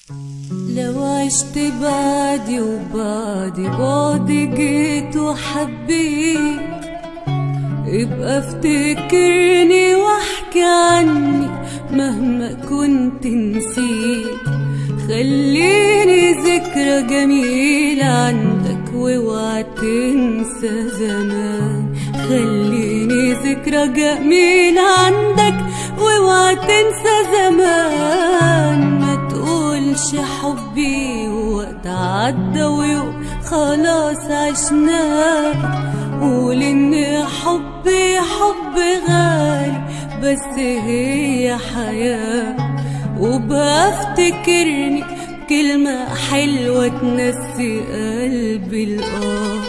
لو عشت بعدي وبعدي بعدي جيت وحبيت ابقى افتكرني واحكي عني مهما كنت نسيت خليني ذكرى جميلة عندك واوعى تنسى زمان خليني ذكرى جميلة عندك واوعى تنسى زمان ما تقولش حبي وقت عدى ويوم خلاص عشناه قول ان حبي حب غالي بس هي حياة وبفتكرني كلمة حلوة تنسي قلبي الآه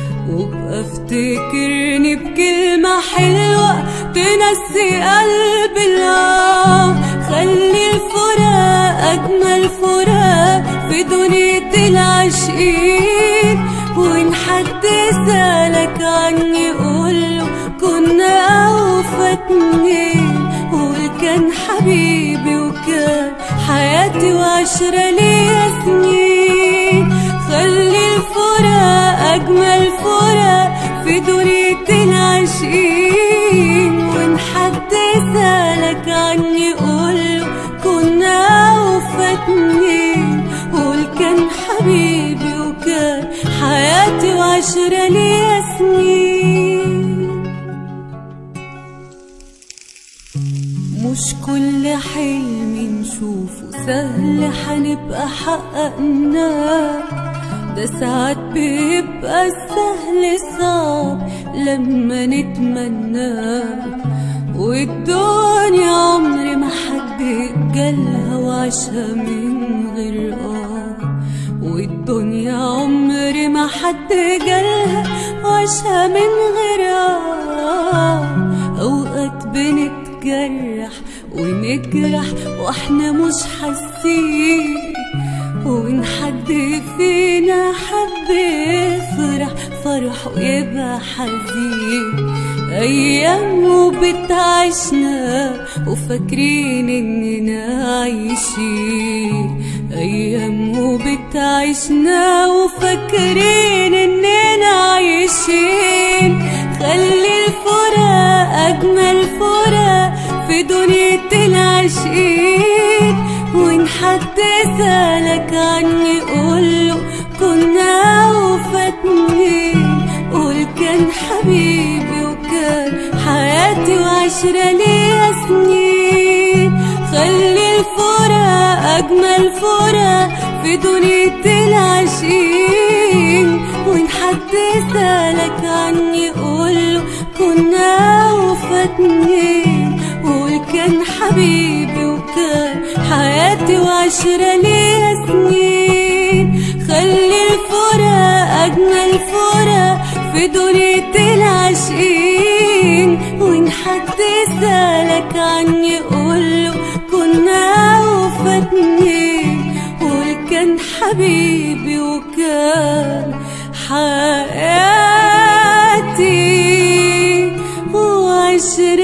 وبفتكرني بكلمة حلوة تنسي قلبي الآه خلي الفراق أجمل فراق في دنيا العاشقين وإن حد سألك عني قوله كنا أوفى اتنين قول كان حبيبي وكان حياتي وعشرة ليا سنين خلي الفراق أجمل فراق في دنيا العاشقين وإن حد سألك عني قوله كنا أوفى اتنين قول كان حبيبي وكان حياتي وعشرة ليا سنين مش كل حلم نشوفه سهل حنبقى حققناه ده ساعات بيبقى السهل صعب لما نتمناه والدنيا عمر ما حد جالها وعاشها من غير اه والدنيا عمر ما حد جالها وعاشها من غير اه اوقات بنتجرح ونجرح واحنا مش حاسين وإن حد فينا حب يفرح فرحه يبقى حزين أيام وبتعيشنا وفاكرين إننا عايشين أيام وبتعيشنا وفاكرين إننا عايشين خلي الفراق أجمل فراق في دنيا العاشقين وإن حد سألك عني قوله كنا أوفى اتنين قول كان حبيبي وكان حياتي وعشرة ليا سنين خلي الفراق أجمل فراق في دنيا العاشقين وإن حد سألك عني قوله كنا أوفى اتنين قول كان حبيبي وكان حياتي وعشرة ليا سنين خلي الفراق أجمل فراق في دنيا العاشقين وإن حد سألك عني قوله كنا أوفى اتنين قول كان حبيبي وكان حياتي وعشرة